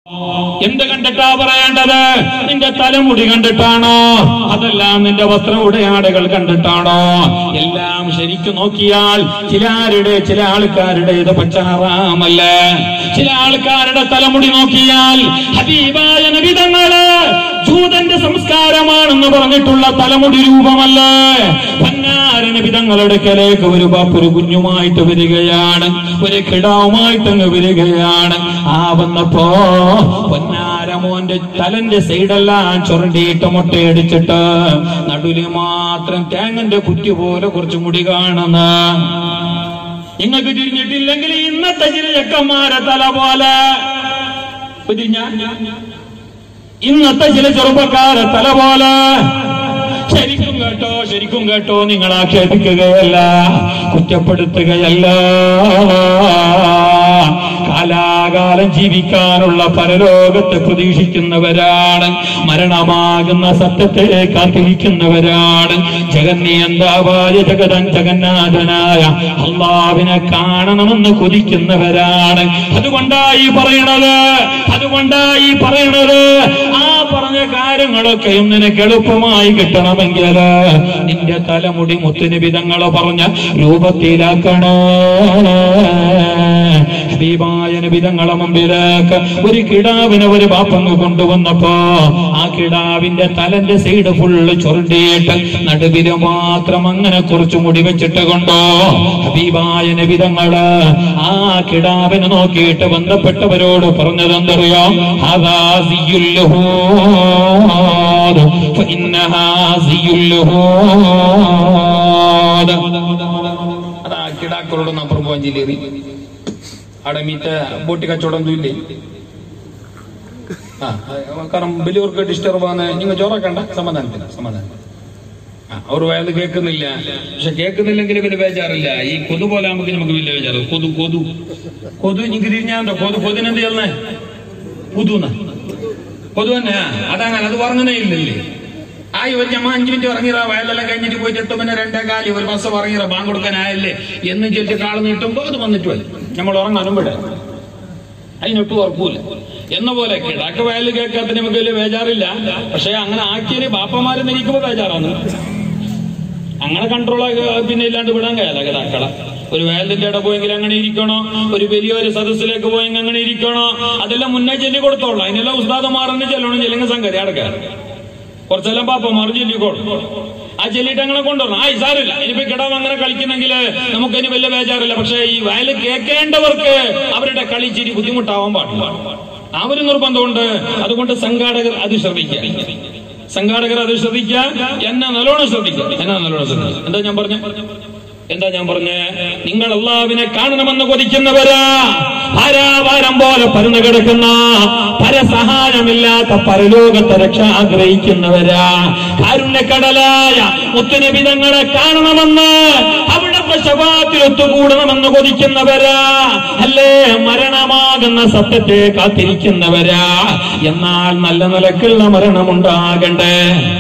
എന്ത് കണ്ടിട്ടാ പറയേണ്ടത് നിന്റെ തലമുടി കണ്ടിട്ടാണോ അതെല്ലാം നിന്റെ വസ്ത്ര ഉടയാടകൾ കണ്ടിട്ടാണോ എല്ലാം ശരിക്കും നോക്കിയാൽ ചിലാരുടെ ചില ആൾക്കാരുടെ ഇത് പച്ചാറാമല്ല ചില ആൾക്കാരുടെ തലമുടി നോക്കിയാൽ ഹബീബായ നബിതങ്ങള് ജൂതന്റെ സംസ്കാരമാണെന്ന് പറഞ്ഞിട്ടുള്ള തലമുടി രൂപമല്ല പന്നാര നബിതങ്ങളുടെ അടുക്കലേക്ക് ഒരു ബാപ്പ് ഒരു കുഞ്ഞുമായിട്ട് വരികയാണ് ഒരു കിടാവുമായിട്ട് അങ്ങ് വരികയാണ് ആ വന്നപ്പോ പൊന്നാരമോന്റെ തലന്റെ സൈഡെല്ലാം ചുരണ്ടിയിട്ട് മുട്ടയടിച്ചിട്ട് നടുവില് മാത്രം തേങ്ങന്റെ കുറ്റി പോലെ കുറച്ച് മുടി കാണുന്ന നിങ്ങൾക്ക് തിരിഞ്ഞിട്ടില്ലെങ്കിൽ ഇന്നത്തെ ചില ചെക്കന്മാരെ തല പോലെ തിരിഞ്ഞ ഇന്നത്തെ ചില ചെറുപ്പക്കാരെ തല പോലെ ശരിക്കും കേട്ടോ ശരിക്കും കേട്ടോ നിങ്ങൾ ആക്ഷേപിക്കുകയല്ല കുറ്റപ്പെടുത്തുകയല്ല കാലാകാലം ജീവിക്കാനുള്ള പരലോകത്തെ പ്രതീക്ഷിക്കുന്നവരാണ് മരണമാകുന്ന സത്യത്തെ കാത്തിരിക്കുന്നവരാണ് ജഗന്നിയന്താവായ ജഗതൻ ജഗന്നാഥനായ അള്ളാവിനെ കാണണമെന്ന് കൊതിക്കുന്നവരാണ് അതുകൊണ്ടായി പറയണത് അതുകൊണ്ടായി പറയണത് ആ പറഞ്ഞ കാര്യങ്ങളൊക്കെയും നിനക്ക് എളുപ്പമായി കിട്ടണമെങ്കിൽ നിന്റെ തലമുടി മുത്തുനിബിതങ്ങളെ പറഞ്ഞ രൂപത്തിലാക്കണേ ഹബീബായ നബിതങ്ങളെ മുമ്പിലേക്ക് ഒരു കിടാവിനെ ഒരു ബാപ്പങ്ങ് കൊണ്ടുവന്നപ്പോ ആ കിടാവിന്റെ തലന്റെ സൈഡ് ഫുള്ള് ചുരുണ്ടിയിട്ട് നടുവില് മാത്രം അങ്ങനെ കുറച്ച് മുടി വെച്ചിട്ട് കൊണ്ടോ ഹബീബായ നബിതങ്ങള് ആ കിടാവിനെ നോക്കിയിട്ട് ബന്ധപ്പെട്ടവരോട് പറഞ്ഞത് എന്തറിയോ അതാ فإنها زي اللهود അതാ കിടാക്കളോടൊന്നും അപ്പുറം പോകാൻ ജില്ലേറി അവിടെ മീത്ത ബോട്ടി കച്ചവടം ഇല്ലേ ആ കാരണം വലിയവർക്ക് ഡിസ്റ്റർബ് ആകുന്ന നിങ്ങൾ ചോറക്കണ്ട സമാധാനത്തിന് സമാധാനം ആ, അവർ വയത് കേൾക്കുന്നില്ല പക്ഷെ കേൾക്കുന്നില്ലെങ്കിൽ വലിയ ബേജാറില്ല ഈ കൊതു പോലെ നമുക്ക് നമുക്ക് വലിയ ബേജാറ് കൊതു കൊതു കൊതു എനിക്ക് തിരിഞ്ഞാണ്ടോ കൊതു കൊതിനെന്ത് ചെയ്യുന്നേ പുതുന്ന കൊതു തന്നെ ആ, അതങ്ങനെ അത് പറഞ്ഞതേ ഇല്ലല്ലേ ആ ഇവർ ഞമ്മ അഞ്ചു മിനിറ്റ് ഇറങ്ങിറ വയലെല്ലാം കഴിഞ്ഞിട്ട് പോയിട്ട് എട്ട് പിന്നെ രണ്ടേ കാലി ഒരു ബസ് ഇറങ്ങിറ ബാങ്ക് കൊടുക്കാനായല്ലേ എന്ന് ചൊല്ലി കാള് നീട്ടുമ്പോ അത് വന്നിട്ട് വരും നമ്മൾ ഉറങ്ങാനും വിട അതിനൊട്ടും ഉറപ്പില്ല എന്ന പോലെ കിഴക്ക് വയൽ കേൾക്കാത്ത നമുക്ക് വലിയ ബേജാറില്ല പക്ഷെ അങ്ങനെ ആക്കിയത് ബാപ്പമാരെ നിൽക്കുമ്പോ ബേജാറാണ് അങ്ങനെ കൺട്രോൾ പിന്നെ ഇല്ലാണ്ട് വിടാൻ കഴിയാല കിടാക്കള ഒരു വയലിന്റെ ഇട പോയെങ്കിൽ അങ്ങനെ ഇരിക്കണോ ഒരു വലിയൊരു സദസ്സിലേക്ക് പോയെങ്കിൽ അങ്ങനെ ഇരിക്കണോ അതെല്ലാം മുന്നേ ചൊല്ലി കൊടുത്തോളൂ അതിനെല്ലാം ഉസ്താദമാറിന് ചെല്ലണം ചെല്ലുന്ന സംഗതി അടക്കാൻ കുറച്ചെല്ലാം പാപ്പമാർ ചൊല്ലിക്കോളും ആ ചെല്ലിട്ട് അങ്ങനെ കൊണ്ടുവരണം ആ ഇസാറില്ല ഇനിയിപ്പോ കിടാവ് അങ്ങനെ കളിക്കുന്നെങ്കിൽ നമുക്കിനി വലിയ ബേജാറില്ല പക്ഷെ ഈ വയൽ കേൾക്കേണ്ടവർക്ക് അവരുടെ കളി ചിരി ബുദ്ധിമുട്ടാവാൻ പാടില്ല ആ ഒരു നിർബന്ധമുണ്ട് അതുകൊണ്ട് സംഘാടകർ അത് ശ്രദ്ധിക്കുക സംഘാടകർ അത് ശ്രദ്ധിക്കുക എന്നെ നല്ലോണം ശ്രദ്ധിക്കുക എന്നെ നല്ലോണം ശ്രദ്ധിക്കുക എന്താ ഞാൻ പറഞ്ഞ എന്താ ഞാൻ പറഞ്ഞ നിങ്ങൾ അള്ളാവിനെ കാണണമെന്ന് കൊതിക്കുന്നവരാ ഭാരാഭാരം പോലെ പരന്നു കിടക്കുന്ന പരസഹായമില്ലാത്ത പരലോകത്തെ രക്ഷ ആഗ്രഹിക്കുന്നവരാ കാരുണ്യക്കടലായ മുത്തുനിബിതങ്ങളെ കാണണമെന്ന് അവിടുത്തെ ശവാത്തിൽ ഒത്തുകൂടണമെന്ന് കൊതിക്കുന്നവരാ അല്ലേ മരണമാകുന്ന സത്യത്തെ കാത്തിരിക്കുന്നവരാ എന്നാൽ നല്ല നിലക്കുള്ള മരണമുണ്ടാകണ്ടേ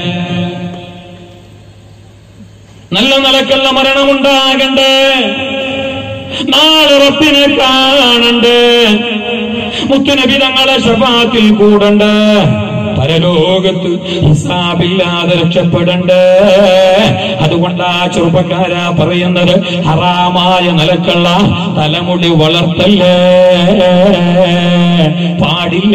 നല്ല നിലക്കുള്ള മരണമുണ്ടാകണ്ടേ നാളെ റബ്ബിനെ കാണണ്ട് മുത്തുനബി തങ്ങളെ ശപാത്തിൽ കൂടണ്ട് പരലോകത്ത് ഹിസാബില്ലാതെ രക്ഷപ്പെടണ്ട് അതുകൊണ്ട് ആ ചെറുപ്പക്കാരാ പറയുന്നത് ഹറാമായ നിലക്കുള്ള തലമുടി വളർത്തല്ലേ പാടില്ല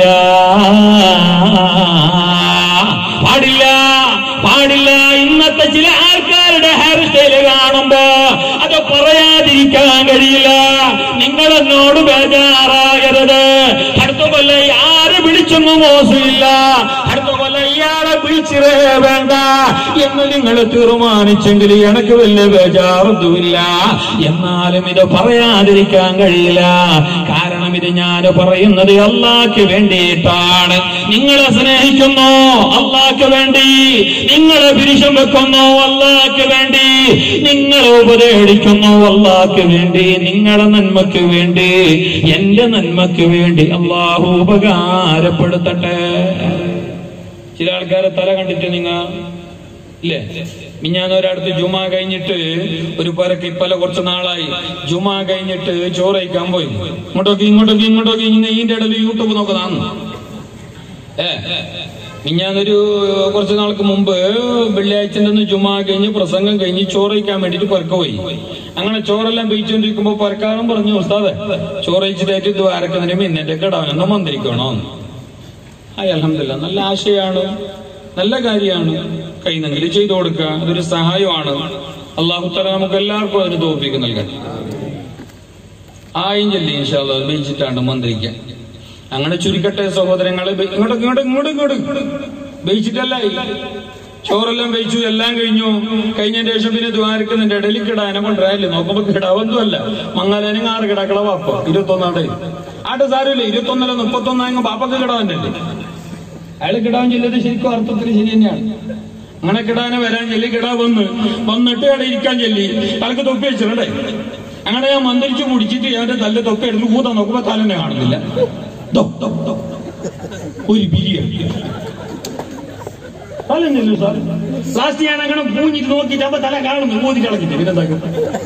പാടില്ല പാടില്ല ഇന്നത്തെ ചില ആൾക്കാരുടെ ഹെയർ സ്റ്റൈല് കാണുമ്പോ അത് പറയാതിരിക്കാൻ കഴിയില്ല നിങ്ങൾ എന്നോട് ബേജാറാകരുത് അടുത്ത കൊല്ലം ആര് വിളിച്ചൊന്നും മോശമില്ല അടുത്ത കൊല്ലം ഇയാളെ വിളിച്ചിരേ വേണ്ട എന്ന് നിങ്ങൾ തീരുമാനിച്ചെങ്കിൽ എനക്ക് വലിയ ബേജാറൊന്നുമില്ല എന്നാലും ഇത് പറയാതിരിക്കാൻ കഴിയില്ല കാരണം ഇത് ഞാൻ പറയുന്നത് അള്ളാക്ക് വേണ്ടിയിട്ടാണ് നിങ്ങളെ സ്നേഹിക്കുന്നു അള്ളാക്ക് വേണ്ടി നിങ്ങളെ പിരിശം വെക്കുന്നു അള്ളാക്ക് വേണ്ടി നിങ്ങളെ ഉപദേശിക്കുന്നു അള്ളാക്ക് വേണ്ടി നിങ്ങളെ നന്മയ്ക്ക് വേണ്ടി എന്റെ നന്മയ്ക്ക് വേണ്ടി അള്ളാഹു ഉപകാരപ്പെടുത്തട്ടെ ചില ആൾക്കാരെ തല കണ്ടിട്ട് നിങ്ങ ഇല്ലേ മിഞ്ഞാന്ന് ഒരടുത്ത് ജുമാ കഴിഞ്ഞിട്ട് ഒരു പരക്ക് ഇപ്പല കുറച്ച് നാളായി ജുമാ കഴിഞ്ഞിട്ട് ചോറ് കഴിക്കാൻ പോയി ഇങ്ങോട്ടൊക്കെ ഇങ്ങോട്ടൊക്കെ ഇങ്ങോട്ടൊക്കെ ഇങ്ങനെ ഇതിന്റെ ഇടയിൽ യൂട്യൂബ് നോക്കുന്നതാണ് ഏ മിഞ്ഞാന്നൊരു കുറച്ചു നാൾക്ക് മുമ്പ് വെള്ളിയാഴ്ചൻ്റെ ഒന്ന് ജുമാ കഴിഞ്ഞ് പ്രസംഗം കഴിഞ്ഞ് ചോറ് കഴിക്കാൻ വേണ്ടിട്ട് പുറക്ക പോയി അങ്ങനെ ചോറെല്ലാം പെയ്ച്ചുകൊണ്ടിരിക്കുമ്പോ പുറക്കാരൻ പറഞ്ഞു ഉസ്താദെ ചോറ് കഴിച്ചിട്ടായിട്ട് ഇത് അരക്കുന്നതിന് മിന്നെ കിടാനൊന്നും വന്നിരിക്കണോ ഹായ് അലഹമില്ല നല്ല ആശയാണ് നല്ല കാര്യമാണ് കഴിയുന്നെങ്കിൽ ചെയ്തു കൊടുക്കുക അതൊരു സഹായമാണ് അള്ളാഹു തല നമുക്ക് എല്ലാവർക്കും അതിന് തോപ്പിക്ക് നൽകാൻ ആയും ചൊല്ലി ഇൻഷാല്ല ബെയിച്ചിട്ടാണ് മന്ത്രിക്കാൻ അങ്ങനെ ചുരുക്കട്ടെ സഹോദരങ്ങളെ ബെ- ഇങ്ങോട്ട് ഇങ്ങോട്ട് ഇങ്ങോട്ട് ഇങ്ങോട്ട് ബെയിച്ചിട്ടല്ല ചോറെല്ലാം വെച്ചു എല്ലാം കഴിഞ്ഞു കഴിഞ്ഞതിന് ശേഷം പിന്നെ ദ്വാരക്കുന്നതിന്റെ ഇടയിൽ കിടാനെ കൊണ്ടുവരാല്ലേ നോക്കുമ്പോ കിടാവൊന്നുമല്ല മങ്ങാലേനും ആറ് കിടാക്കള വാപ്പ ഇരുപത്തൊന്നാടെ ആട്ടെ സാരമില്ല ഇരുപത്തൊന്നല്ല മുപ്പത്തൊന്നായെങ്കിൽ ബാപ്പക്ക് കിടാവന്റെ അയാൾ കിടാൻ ചെല്ലത് ശരിക്കും അർത്ഥത്തിൽ ശരി തന്നെയാണ് അങ്ങനെ കിടാനെ വരാൻ ചെല്ലി കിടാ വന്ന് വന്നിട്ട് അവിടെ ഇരിക്കാൻ ചെല്ലി തലക്ക് തൊപ്പി വെച്ചിട്ടുണ്ടേ അങ്ങനെ ഞാൻ മന്ത്രിച്ചു മുടിച്ചിട്ട് അവന്റെ തല്ല തൊപ്പി എടുത്ത് കൂതാൻ നോക്കുമ്പോ തലനെ കാണുന്നില്ല ദോ, ദോ, ദോ. ഒരു ബിരിയാണി തലഞ്ഞല്ലോ സാർ ലാസ്റ്റ് ഞാൻ അങ്ങനെ പൂഞ്ഞിട്ട് നോക്കിയിട്ട് അപ്പൊ തല കാണുന്നു ഊതി കളഞ്ഞിട്ട് പിന്നെന്താക്കും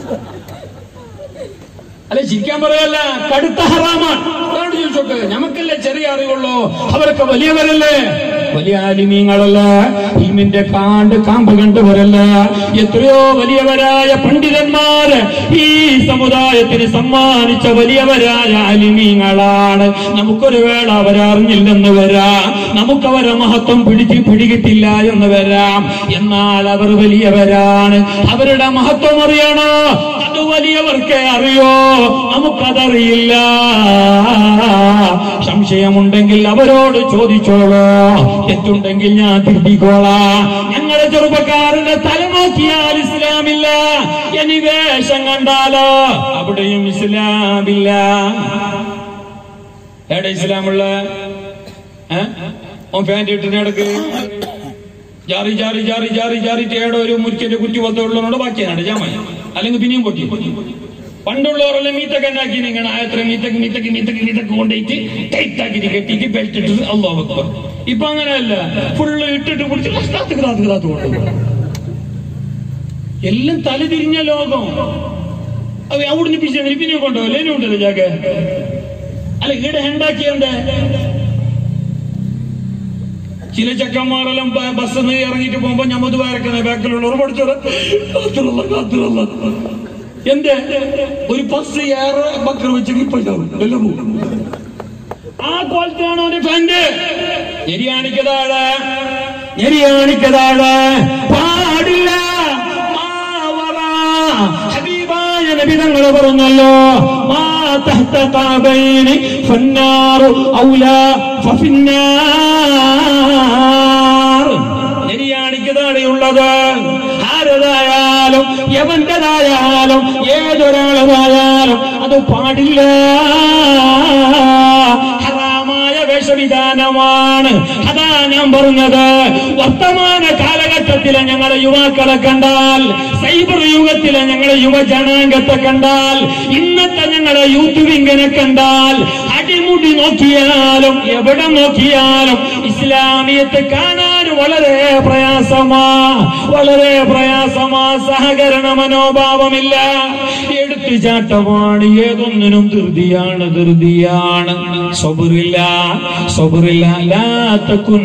അല്ലെ ചിരിക്കാൻ പറയല്ല കടുത്ത ഹറാമാണ് അതുകൊണ്ട് ചോദിച്ചോക്ക് നമുക്കല്ലേ ചെറിയ അറിവുള്ളൂ അവരൊക്കെ വലിയവരല്ലേ വലിയ ആലിമീങ്ങളല്ല ഇൽമിന്റെ കാണ്ട് കാമ്പ് കണ്ടവരല്ല എത്രയോ വലിയവരായ പണ്ഡിതന്മാര് ഈ സമുദായത്തിന് സമ്മാനിച്ച വലിയവരായ ആലിമീങ്ങളാണ് നമുക്കൊരു വേള അവരറിഞ്ഞില്ലെന്ന് വരാം നമുക്കവരെ മഹത്വം പിടിച്ച് പിടികിട്ടില്ല എന്ന് വരാം എന്നാൽ അവർ വലിയവരാണ് അവരുടെ മഹത്വം അറിയണോ അത് വലിയവർക്കേ അറിയോ നമുക്കതറിയില്ല സംശയമുണ്ടെങ്കിൽ അവരോട് ചോദിച്ചോളൂ തെറ്റുണ്ടെങ്കിൽ ഞാൻ തിരുത്തിക്കോളാം ഞങ്ങളുടെ ചെറുപ്പക്കാരന്റെ തല നോക്കിയാൽ ഇസ്ലാമില്ല ഇനി വേഷം കണ്ടാലോ അവിടെയും ഇസ്ലാമില്ല എവിടെ ഇസ്ലാമുള്ള ഓൻ പാൻറ് ഇട്ടിന് ഇടക്ക് ജാറി ജാറി ജാറി ജാറി ജാറി ഏടെ ഒരു മുരിക്കന്റെ കുറ്റി പത്ത് ഉള്ളതുകൊണ്ട് ബാക്കിയാണ് ജാമ അല്ലെങ്കിൽ പിന്നെയും പൊട്ടി പണ്ടുള്ളവരെല്ലാം മീത്തൊക്കെ ഉണ്ടാക്കി നിങ്ങൾ ആയത്ര മീത്തക്ക് മീത്തക്ക് മീത്തക്ക് മീത്തക്ക് കൊണ്ടുപോയിട്ട് ടൈറ്റ് ആക്കിയിട്ട് കെട്ടിയിട്ട് ബെൽറ്റ് ഇട്ടിട്ട് അല്ലോ വെക്കുക ഇപ്പൊ അങ്ങനെയല്ല ഫുള്ള് ഇട്ടിട്ട് പിടിച്ച് കാത്ത് കാത്ത് കാത്ത് കൊണ്ടുപോകും എല്ലാം തലതിരിഞ്ഞ ലോകം അത് അവിടുന്ന് പിടിച്ചു പിന്നെ കൊണ്ടുപോകല്ലേ എന്നെ ഉണ്ടല്ലോ ജാഗ അല്ല ഇവിടെ ഉണ്ടാക്കിയെന്താ ചില ചക്കന്മാരെല്ലാം ബ- ബസ്സിൽ നിന്ന് ഇറങ്ങിയിട്ട് പോകുമ്പോ ഞമ്മത് വരക്കുന്ന ബാക്കിലുള്ളവർ പഠിച്ചത് കാത്തിലുള്ള കാത്തിലുള്ള എന്റെ ഒരു ബസ് ഏറെ ബക്കർ വെച്ചെങ്കിൽ ഇപ്പൊ ചാവും. എല്ലാം പോകും ആ കോലത്താണ് ഒരു ഫാൻഡ് ഞെരിയാണിക്കതാണ് ഞെരിയാണിക്കതാണ് പാടില്ല മാവറ. ഹബീബായ നബി തങ്ങൾ പറഞ്ഞല്ലോ മാ തഹ്ത കാബൈനി ഫന്നാറു ഔലാ ഫഫിന്നാർ നെരിയാണിക്കതാണെയുള്ളത് ആരതായാലും യവന്റേതായാലും ഏതൊരാളതായാലും അത് പാടില്ല ഹറാമായ വേഷവിധാനമാണ് അതാ ഞാൻ പറഞ്ഞത് വർത്തമാന കാലഘട്ടത്തിലെ ഞങ്ങളെ യുവാക്കളെ കണ്ടാൽ സൈബർ യുഗത്തിലെ ഞങ്ങളെ യുവജനാംഗത്തെ കണ്ടാൽ ഇന്നത്തെ ഞങ്ങളെ യൂത്ത് വിംഗനെ കണ്ടാൽ അടിമുടി നോക്കിയാലും എവിടെ നോക്കിയാലും ഇസ്ലാമിയത്ത് കാണാൻ വളരെ പ്രയാസമാ വളരെ പ്രയാസമാ സഹകരണ മനോഭാവമില്ല എടുത്തുചാട്ടമാണ് ഏതൊന്നിനും ധൃതിയാണ് ധൃതിയാണ് സ്വബറില്ല സ്വബറില്ല ലാത്തക്കുൻ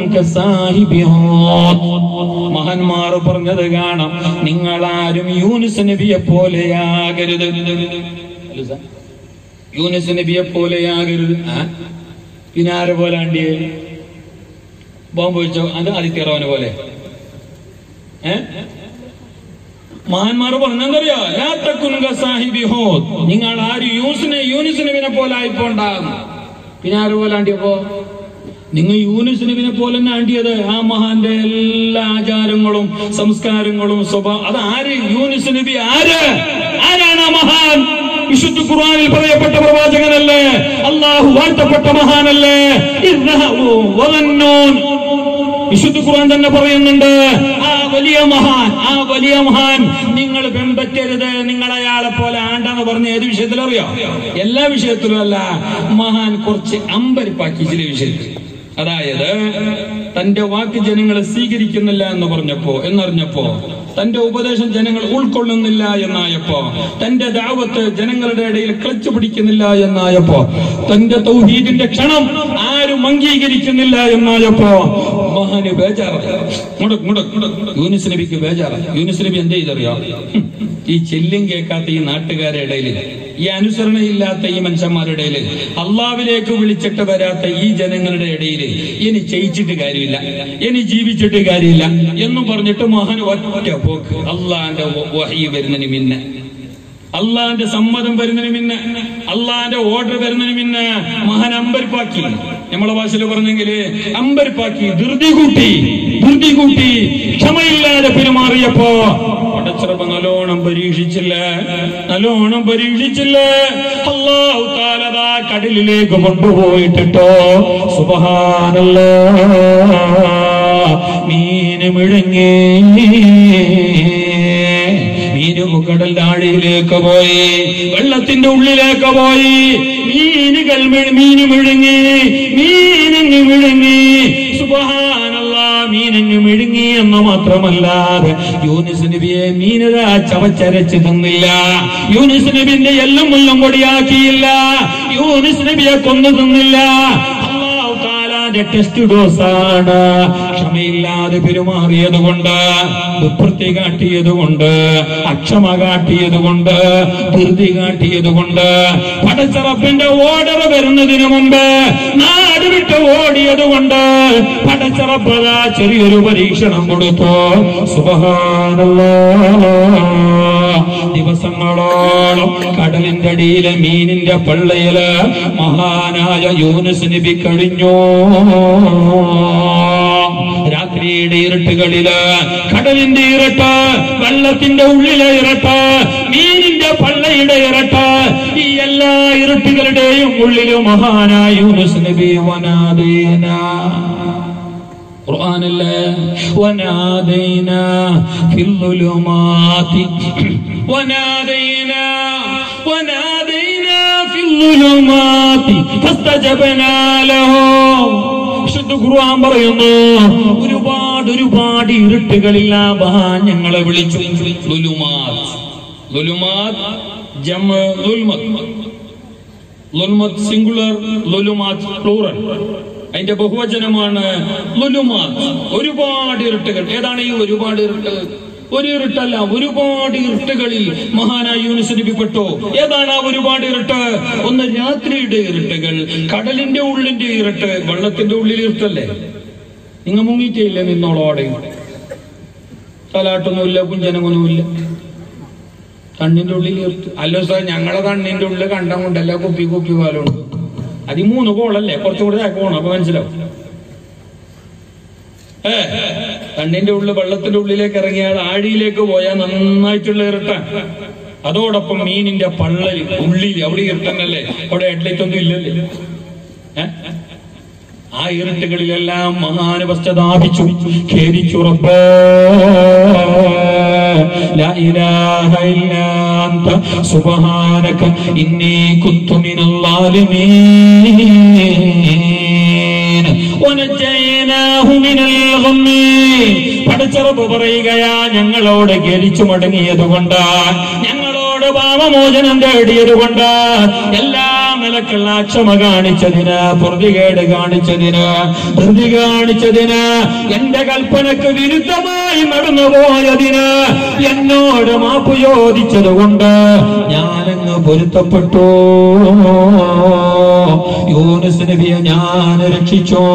മഹാന്മാർ പറഞ്ഞത് കാണാം നിങ്ങളാരും യൂനിസ് നബിയെ പോലെയാകരുത് അല്ല സാർ? യൂനിസ് നബിയെ പോലെയാകരുത് ആ? പിന്നെ ആരെ പോലെ ആണ്ടിയെ ബോംബ് വെച്ചോ അത് ആദിത്യറാവിനെ പോലെ ഏ മഹാന്മാർ പറഞ്ഞെന്തറിയോ ലാത്തക്കുൻക സാഹിബി ഹോത് നിങ്ങൾ ആര് യൂസിനെ യൂനിസ് നബിനെ പോലെ ആയിപ്പോണ്ടാകും പിന്നെ ആര് പോലെ ആണ്ടിയപ്പോ നിങ്ങൾ യൂനിസ് നബിനെ പോലെ തന്നെ ആണ്ടിയത് ആ മഹാന്റെ എല്ലാ ആചാരങ്ങളും സംസ്കാരങ്ങളും സ്വഭാവം അത് ആര് യൂനിസ് നബി ആര് ആരാണ് ആ മഹാൻ വിശുദ്ധ ഖുർആനിൽ പറയപ്പെട്ട പ്രവാചകനല്ലേ അള്ളാഹു വാഴ്ത്തപ്പെട്ട മഹാനല്ലേ ഇദ്ഹബു വദന്നൂൻ. വിശുദ്ധ ഖുർആൻ തന്നെ പറയുന്നുണ്ട് ആ വലിയ മഹാൻ ആ വലിയ മഹാൻ നിങ്ങൾ പെൺപറ്റരുത് നിങ്ങൾ അയാളെ പോലെ ആണ്ടെന്ന് പറഞ്ഞ ഏത് വിഷയത്തിലറിയോ എല്ലാ വിഷയത്തിലും അല്ല മഹാൻ കുറച്ച് അമ്പരിപ്പാക്കി ചില വിഷയത്തിൽ അതായത് തന്റെ വാക്ക് ജനങ്ങൾ സ്വീകരിക്കുന്നില്ല എന്ന് പറഞ്ഞപ്പോ എന്നറിഞ്ഞപ്പോ തന്റെ ഉപദേശം ജനങ്ങൾ ഉൾക്കൊള്ളുന്നില്ല എന്നായപ്പോ തന്റെ ദാവത്ത് ജനങ്ങളുടെ ഇടയിൽ ക്ലച്ച് പിടിക്കുന്നില്ല എന്നായപ്പോ തന്റെ തൗഹീദിന്റെ ക്ഷണം ആരും അംഗീകരിക്കുന്നില്ല എന്നായപ്പോ മഹാന് ബേജാറായി മുടക്ക് മുടക്ക് മുടക്ക് യൂനിസ് നബിക്ക് ബേജാറായി യൂനിസ് നബി എന്ത് ചെയ്തറിയോ ഹും, ഈ ചെല്ലും കേൾക്കാത്ത ഈ നാട്ടുകാരുടെ ഇടയിൽ ഈ അനുസരണയില്ലാത്ത ഈ മനുഷ്യന്മാരുടെ ഇടയിൽ അള്ളാവിലേക്ക് വിളിച്ചിട്ട് വരാത്ത ഈ ജനങ്ങളുടെ ഇടയിൽ ഇനി ചെയ്യിച്ചിട്ട് കാര്യമില്ല ഇനി ജീവിച്ചിട്ട് കാര്യമില്ല എന്നും പറഞ്ഞിട്ട് മഹാൻ ഒറ്റ പോക്ക് അള്ളാന്റെ വഹി വരുന്നതിന് മിന്നെ അള്ളാന്റെ സമ്മതം വരുന്നതിന് മിന്നെ അള്ളാന്റെ ഓർഡർ വരുന്നതിന് മിന്നെ മഹാൻ അമ്പരിപ്പാക്കി നമ്മളെ ഭാഷയിൽ പറഞ്ഞെങ്കില് അമ്പരിപ്പാക്കി ധൃതി കൂട്ടി ധൃതി കൂട്ടി ക്ഷമയില്ലാതെ പെരുമാറിയപ്പോ പടച്ചിറപ്പ് നല്ലോണം പരീക്ഷിച്ചില്ല നല്ലോണം പരീക്ഷിച്ചില്ല അള്ളാഹു താലതാ കടലിലേക്ക് കൊണ്ടുപോയിട്ടിട്ടോ സുബഹാനല്ലോ മീന് മിഴുങ്ങി മീന് മുക്കടലിന്റെ ആഴിയിലേക്ക് പോയി വെള്ളത്തിന്റെ ഉള്ളിലേക്ക് പോയി മീനുകൾ മിഴ്- മീന് മിഴുങ്ങി മീനങ്ങ് മിഴുങ്ങി സുബഹാനല്ല മീനങ്ങ് മിഴുങ്ങി എന്ന് മാത്രമല്ലാതെ യൂനിസ് നബിയെ മീനത ചവച്ചരച്ച് തിന്നില്ല യൂനിസ് നബിന്റെ എല്ലും മുള്ളും പൊടിയാക്കിയില്ല യൂനിസ് നബിയെ കൊന്നു തിന്നില്ല അല്ലാഹു താലാന്റെ ടെസ്റ്റ് ഡോസാണ് ക്ഷമയില്ലാതെ പെരുമാറിയത് കൊണ്ട് ദുർവൃത്തി കാട്ടിയത് കൊണ്ട് അക്ഷമ കാട്ടിയത് കൊണ്ട് ധൃതി കാട്ടിയത് കൊണ്ട് പടച്ചറപ്പിന്റെ ഓർഡർ വരുന്നതിന് മുമ്പ് നാട് വിട്ട് ഓടിയത് കൊണ്ട് പടച്ചറപ്പത ചെറിയൊരു പരീക്ഷണം കൊടുത്തു സുബഹാനല്ലോ ദിവസങ്ങളോളം കടലിന്റെ അടിയിലെ മീനിന്റെ പള്ളയില് മഹാനായ യൂനസ് നബി കഴിഞ്ഞു രാത്രിയുടെ ഇരുട്ടുകളില് കടലിന്റെ ഇരട്ട് വെള്ളത്തിന്റെ ഉള്ളിലെ ഇരട്ട് മീനിന്റെ പള്ളയുടെ ഇരട്ട് ഈ എല്ലാ ഇരുട്ടുകളുടെയും ഉള്ളില് മഹാനായ യൂനസ് നബി വനാദീന ഖുർആനല്ലേ വനാദൈന ഫിൽ ളുലുമാതി വനാദൈന വനാദൈന ഫിൽ ളുലുമാതി ഫസ്തജബനാ ലഹു വിശുദ്ധ ഖുർആൻ പറയുന്നു ഒരുപാട് ഒരുപാട് ഇരുട്ടുകളിൽ ആ മഹാൻ ഞങ്ങളെ വിളിച്ചു ളുലുമാത് ളുലുമാത് ജമ ളുൽമത് ലുൽമത് സിംഗുലർ ലുലുമാത് പ്ലൂറൽ അതിന്റെ ബഹുവചനമാണ് ലുലുമാത് ഒരുപാട് ഇരുട്ടുകൾ ഏതാണ് ഈ ഒരുപാട് ഇരുട്ട് ഒരു ഇരുട്ടല്ല ഒരുപാട് ഇരുട്ടുകളിൽ മഹാനായ യൂനിസ് നബി പെട്ടു ഏതാണ് ആ ഒരുപാട് ഇരുട്ട് ഒന്ന് രാത്രിയുടെ ഇരുട്ടുകൾ കടലിന്റെ ഉള്ളിന്റെ ഇരുട്ട് വെള്ളത്തിന്റെ ഉള്ളിൽ ഇരുട്ടല്ലേ നിങ്ങൾ മുങ്ങിയിട്ടില്ലേ നിന്നോളോടെ തലാട്ടൊന്നുമില്ല കുഞ്ചനമൊന്നുമില്ല കണ്ണിന്റെ ഉള്ളിൽ ഇരുട്ട് അല്ലോ സാർ ഞങ്ങളെ കണ്ണിന്റെ ഉള്ളിൽ കണ്ടം കൊണ്ടല്ല കുപ്പി കുപ്പി പാലുണ്ട് അത് ഈ മൂന്ന് കോളല്ലേ കുറച്ചുകൂടി താഴെ പോകണം അപ്പൊ മനസ്സിലാവും ഏ കണ്ണിന്റെ ഉള്ളിൽ വെള്ളത്തിന്റെ ഉള്ളിലേക്ക് ഇറങ്ങിയാൽ ആഴിയിലേക്ക് പോയാൽ നന്നായിട്ടുള്ള ഇരുട്ടാണ് അതോടൊപ്പം മീനിന്റെ പള്ളൽ ഉള്ളിൽ അവിടെ ഇരുട്ടന്നല്ലേ അവിടെ ഹെഡ്ലൈറ്റ് ഒന്നും ഇല്ലല്ലേ ഏ ആ ഇരുട്ടുകളിലെല്ലാം മഹാന് പശ്ചാത്താപിച്ചു ഖേദിച്ചു റബ്ബേ ലാ ഇലാഹ ഇല്ലാ അൻത സുബ്ഹാനക ഇന്നി കുന്തു മിനൽ ളാലിമീൻ വനജയ്നാഹു മിനൽ ഗമ്മി പടച്ചറബ് പറയുകയാ ഞങ്ങളോട് ഖേദിച്ചു മടങ്ങിയത് കൊണ്ട് ഞങ്ങളോട് പാപമോചനം തേടിയത് കൊണ്ട് എല്ലാ നിലക്കുള്ള ക്ഷമ കാണിച്ചതിന് പൊറുതികേട് കാണിച്ചതിന് ധൃതി കാണിച്ചതിന് എന്റെ കൽപ്പനക്ക് വിരുദ്ധമായി നടന്നുപോയതിന് എന്നോട് മാപ്പ് ചോദിച്ചത് കൊണ്ട് ഞാനങ്ങ് പൊരുത്തപ്പെട്ടു യൂനിസ് നബിയെ ഞാൻ രക്ഷിച്ചോ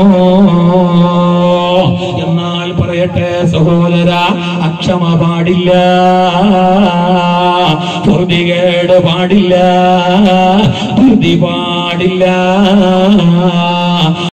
എന്നാൽ പറയട്ടെ സഹോദര അക്ഷമ പാടില്ല പൊറുതികേട് പാടില്ല ധൃതി പാടില്ല